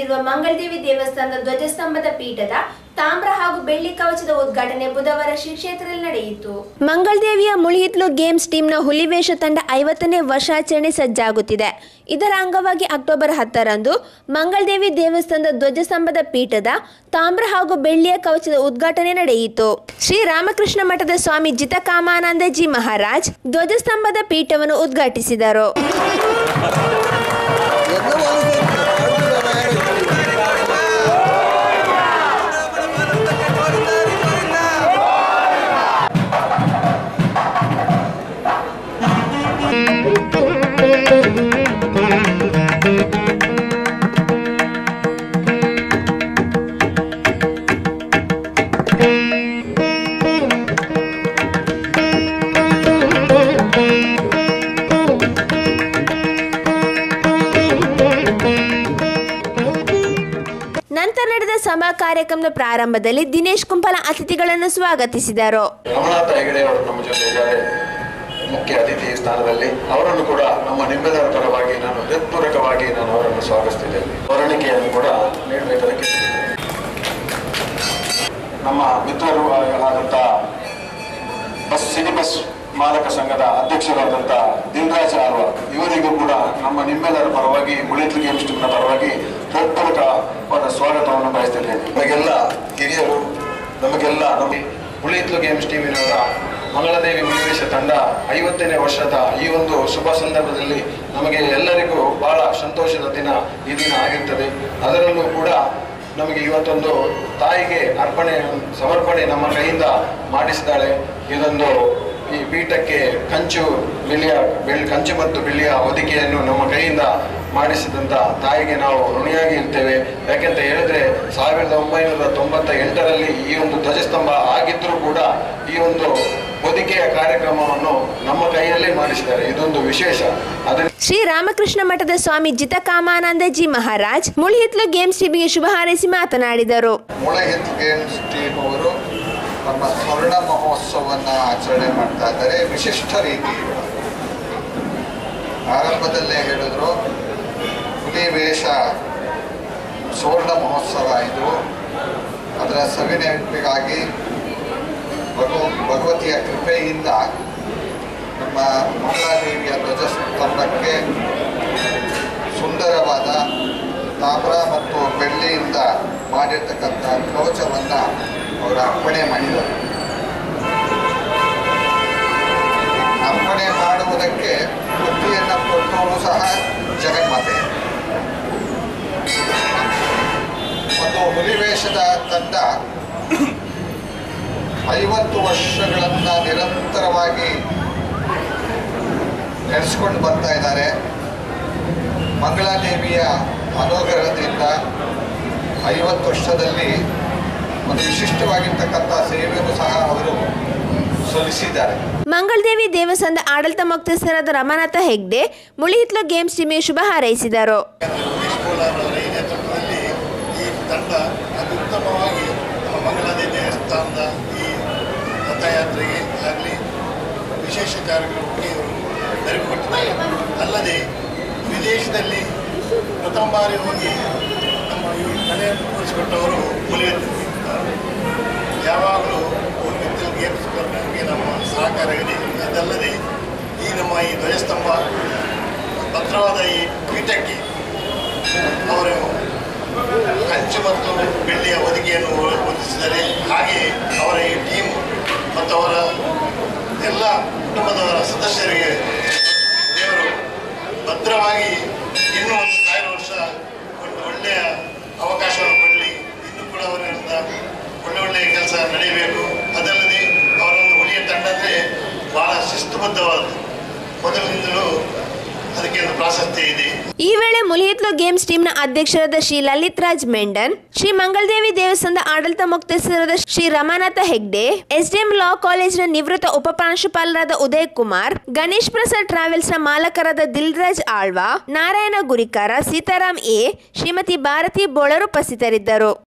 ನಗರದಲ್ಲಿರುವ ಮಂಗಳದೇವಿ ದೇವಸ್ಥಾನದ ಧ್ವಜಸ್ತಂಭದ ಪೀಠದ ತಾಮ್ರ ಹಾಗೂ ಬೆಳ್ಳಿ ಕವಚದ ಉದ್ಘಾಟನೆ ಬುಧವಾರ ಶ್ರೀ ಕ್ಷೇತ್ರದಲ್ಲಿ ನಡೆಯಿತು ಮಂಗಳದೇವಿಯ ಮುಳಿಹಿತ್ಲು ಗೇಮ್ಸ್ ಟೀಮ್ನ ಹುಲಿವೇಷ ತಂಡ ಐವತ್ತನೇ ವರ್ಷಾಚರಣೆ ಸಜ್ಜಾಗುತ್ತಿದೆ ಇದರ ಅಂಗವಾಗಿ ಅಕ್ಟೋಬರ್ ಹತ್ತರಂದು ಮಂಗಳದೇವಿ ದೇವಸ್ಥಾನದ ಧ್ವಜಸ್ತಂಭದ ಪೀಠದ ತಾಮ್ರ ಹಾಗೂ ಬೆಳ್ಳಿಯ ಕವಚದ ಉದ್ಘಾಟನೆ ನಡೆಯಿತು ಶ್ರೀ ರಾಮಕೃಷ್ಣ ಮಠದ ಸ್ವಾಮಿ ಜಿತಕಾಮಾನಂದಜಿ ಮಹಾರಾಜ್ ಧ್ವಜಸ್ತಂಭದ ಪೀಠವನ್ನು ಉದ್ಘಾಟಿಸಿದರು ನಂತರ ನಡೆದ ಸಭಾ ಕಾರ್ಯಕ್ರಮದ ಪ್ರಾರಂಭದಲ್ಲಿ ದಿನೇಶ್ ಕುಂಪಲ ಅತಿಥಿಗಳನ್ನು ಸ್ವಾಗತಿಸಿದರು ರಮಣಾಥ ಹೆಗಡೆ ಅವರು ನಮ್ಮ ಜೊತೆ ಇದ್ದಾರೆ ಮುಖ್ಯ ಅತಿಥಿ ಸ್ಥಾನದಲ್ಲಿ ಅವರನ್ನು ಕೂಡ ನಮ್ಮ ನಿಮ್ಮೆಲ್ಲರ ಪರವಾಗಿ ನಾನು ಹೃತ್ಪೂರ್ವಕವಾಗಿ ನಾನು ಅವರನ್ನು ಸ್ವಾಗತಿಸಿದ್ದೇನೆ ವರಣಿಕೆಯನ್ನು ಕೂಡ ನೀಡಬೇಕಾದಕ್ಕೆ ನಮ್ಮ ಮಿತ್ರರು ಆದಂಥ ಬಸ್ ಸಿಟಿ ಬಸ್ ಮಾಲಕ ಸಂಘದ ಅಧ್ಯಕ್ಷರಾದಂಥ ದಿಲ್ರಾಜ್ ಆಳ್ವ ಇವರಿಗೂ ಕೂಡ ನಮ್ಮ ನಿಮ್ಮೆಲ್ಲರ ಪರವಾಗಿ ಮುಳಿತ್ಲು ಗೇಮ್ಸ್ ಟೀಮ್ನ ಪರವಾಗಿ ಹೃತ್ಪೂರ್ವಕವಾದ ಸ್ವಾಗತವನ್ನು ಬಯಸ್ತಿದ್ದೇನೆ ನಮಗೆಲ್ಲ ಹಿರಿಯರು ನಮಗೆಲ್ಲ ನಮ್ಮ ಮುಳಿತ್ಲು ಗೇಮ್ಸ್ ಟೀಮಿನವರ ಮಂಗಳದೇವಿ ಮುನಿವೇಶ ತಂಡ ಐವತ್ತನೇ ವರ್ಷದ ಈ ಒಂದು ಶುಭ ಸಂದರ್ಭದಲ್ಲಿ ನಮಗೆ ಎಲ್ಲರಿಗೂ ಬಹಳ ಸಂತೋಷದ ದಿನ ಈ ದಿನ ಆಗಿರ್ತದೆ ಅದರಲ್ಲೂ ಕೂಡ ನಮಗೆ ಇವತ್ತೊಂದು ತಾಯಿಗೆ ಅರ್ಪಣೆ ಸಮರ್ಪಣೆ ನಮ್ಮ ಕೈಯಿಂದ ಮಾಡಿಸಿದ್ದಾಳೆ ಇದೊಂದು ಈ ಪೀಠಕ್ಕೆ ಕಂಚು ಬೆಳ್ಳಿಯ ಬೆಳ್ಳಿ ಕಂಚು ಮತ್ತು ಬೆಳ್ಳಿಯ ಹೊದಿಕೆಯನ್ನು ನಮ್ಮ ಕೈಯಿಂದ ಮಾಡಿಸಿದಂಥ ತಾಯಿಗೆ ನಾವು ಋಣಿಯಾಗಿ ಇರ್ತೇವೆ ಯಾಕೆಂತ ಹೇಳಿದ್ರೆ ಸಾವಿರದ ಒಂಬೈನೂರ ತೊಂಬತ್ತ ಎಂಟರಲ್ಲಿ ಈ ಒಂದು ಧ್ವಜಸ್ತಂಭ ಆಗಿದ್ದರೂ ಕೂಡ ಈ ಒಂದು ಹೊದಿಕೆಯ ಕಾರ್ಯಕ್ರಮವನ್ನು ನಮ್ಮ ಕೈಯಲ್ಲೇ ಮಾಡಿಸಿದ್ದಾರೆ ಇದೊಂದು ವಿಶೇಷ ಅದನ್ನು ಶ್ರೀ ರಾಮಕೃಷ್ಣ ಮಠದ ಸ್ವಾಮಿ ಜಿತಕಾಮಾನಂದಜಿ ಮಹಾರಾಜ್ ಮುಳಿಹಿತ್ಲು ಗೇಮ್ಸ್ ಟೀಮಿಗೆ ಶುಭ ಹಾರೈಸಿ ಮಾತನಾಡಿದರು ಮುಳಹಿತ್ ಗೇಮ್ಸ್ ಟೀಮ್ ಅವರು ನಮ್ಮ ಸ್ವರ್ಣ ಮಹೋತ್ಸವವನ್ನು ಆಚರಣೆ ಮಾಡ್ತಾ ಇದ್ದಾರೆ ವಿಶಿಷ್ಟ ರೀತಿ ಆರಂಭದಲ್ಲೇ ಹೇಳಿದ್ರು ಹುಲಿ ವೇಷ ಸುವರ್ಣ ಮಹೋತ್ಸವ ಇದು ಅದರ ಸವಿನೆನಪಿಗಾಗಿ ಭಗವ ಭಗವತಿಯ ಕೃಪೆಯಿಂದ ನಮ್ಮ ಮಂಗಳಾದೇವಿಯ ಧ್ವಜಸ್ತಂಭಕ್ಕೆ ಸುಂದರವಾದ ತಾಮ್ರ ಮತ್ತು ಬೆಳ್ಳಿಯಿಂದ ಮಾಡಿರ್ತಕ್ಕಂಥ ಕವಚವನ್ನು ಅವರು ಅರ್ಪಣೆ ಮಾಡಿದರು ಅರ್ಪಣೆ ಮಾಡುವುದಕ್ಕೆ ಬುದ್ಧಿಯನ್ನು ಕೊಟ್ಟವರು ಸಹ ಜಗನ್ಮಾತೆ ಒಂದು ಹುಲಿವೇಷದ ತಂಡ ಐವತ್ತು ವರ್ಷಗಳನ್ನು ನಿರಂತರವಾಗಿ ನಡೆಸ್ಕೊಂಡು ಬರ್ತಾ ಇದ್ದಾರೆ ಮಂಗಳಾದೇವಿಯ ಅನುಗ್ರಹದಿಂದ ಐವತ್ತು ವರ್ಷದಲ್ಲಿ ಒಂದು ವಿಶಿಷ್ಟವಾಗಿರ್ತಕ್ಕಂಥ ಸೇವೆಯನ್ನು ಸಹ ಅವರು ಸಲ್ಲಿಸಿದ್ದಾರೆ ಮಂಗಳದೇವಿ ದೇವಸ್ಥಾನದ ಆಡಳಿತ ಮುಕ್ತಸ್ಥರಾದ ರಮನಾಥ ಹೆಗ್ಡೆ ಮುಳಿಹಿತ್ಲು ಗೇಮ್ಸ್ ಟೀಮಿಗೆ ಶುಭ ಹಾರೈಸಿದರು ಅವರ ಈ ನೇತೃತ್ವದಲ್ಲಿ ಈ ತಂಡ ಅತ್ಯುತ್ತಮವಾಗಿ ನಮ್ಮ ಮಂಗಳಾದೇವಿ ದೇವಸ್ಥಾನದ ಈ ರಥಯಾತ್ರೆಗೆ ಆಗಲಿ ವಿಶೇಷ ಕಾರ್ಯಕ್ರಮಕ್ಕೆ ಇವರು ನೆರವು ಕೊಟ್ಟಿದ್ದಾರೆ ಅಲ್ಲದೆ ವಿದೇಶದಲ್ಲಿ ಪ್ರಥಮ ಬಾರಿ ಹೋಗಿ ನಮ್ಮ ಈ ಕಲೆಯನ್ನು ತೋರಿಸಿಕೊಟ್ಟವರು ಮುಲಿಯತ್ತು ಯಾವಾಗಲೂ ಮುಲಿಯತ್ತು ಗೇಮ್ಸ್ ಬಗ್ಗೆ ನಮ್ಮ ಸಹಕಾರ ಇದೆ ಅದಲ್ಲದೆ ಈ ನಮ್ಮ ಈ ಧ್ವಜಸ್ತಂಭ ಭದ್ರವಾದ ಈ ಪೀಠಕ್ಕೆ ಅವರು ಕಂಚು ಮತ್ತು ಬೆಳ್ಳಿಯ ಹೊದಿಕೆಯನ್ನು ಹೊಂದಿಸಿದ್ದಾರೆ ಹಾಗೆ ಅವರ ಈ ಟೀಮ್ ಮತ್ತು ಅವರ ಎಲ್ಲ ಕುಟುಂಬದವರ ಸದಸ್ಯರಿಗೆ ದೇವರು ಭದ್ರವಾಗಿ ಇನ್ನೂ ಒಂದು ಸಾವಿರ ವರ್ಷ ಒಂದು ಒಳ್ಳೆಯ ಅವಕಾಶವನ್ನು ಕೊಡಲಿ ಇನ್ನೂ ಕೂಡ ಅವರಿಂದ ಒಳ್ಳೆ ಒಳ್ಳೆಯ ಕೆಲಸ ನಡೆಯಬೇಕು ಅದಲ್ಲದೆ ಅವರ ಒಂದು ಒಳ್ಳೆಯ ತಂಡ ಅಂದರೆ ಬಹಳ ಶಿಸ್ತುಬದ್ಧವಾದದ್ದು ಮೊದಲಿನಿಂದಲೂ ಅದಕ್ಕೆ ಒಂದು ಪ್ರಾಶಸ್ತ್ಯ ಇದೆ ಈ ವೇಳೆ ಮುಲಿಹಿತ್ಲು ಗೇಮ್ಸ್ ಟೀಮ್ನ ಅಧ್ಯಕ್ಷರಾದ ಶ್ರೀ ಲಲಿತ್ ರಾಜ್ ಮೆಂಡನ್ ಶ್ರೀ ಮಂಗಳದೇವಿ ದೇವಸ್ಥಾನದ ಆಡಳಿತ ಮುಕ್ತಸ್ಥರಾದ ಶ್ರೀ ರಮಾನಾಥ ಹೆಗ್ಡೆ ಎಸ್ಡಿಎಂ ಲಾ ಕಾಲೇಜಿನ ನಿವೃತ್ತ ಉಪಪ್ರಾಂಶುಪಾಲರಾದ ಉದಯ್ ಕುಮಾರ್ ಗಣೇಶ್ ಪ್ರಸಾದ್ ಟ್ರಾವೆಲ್ಸ್ನ ಮಾಲಕರಾದ ದಿಲ್ರಾಜ್ ಆಳ್ವಾ ನಾರಾಯಣ ಗುರಿಕಾರ ಸೀತಾರಾಮ್ ಎ ಶ್ರೀಮತಿ ಭಾರತಿ ಬೋಳರ್ ಉಪಸ್ಥಿತರಿದ್ದರು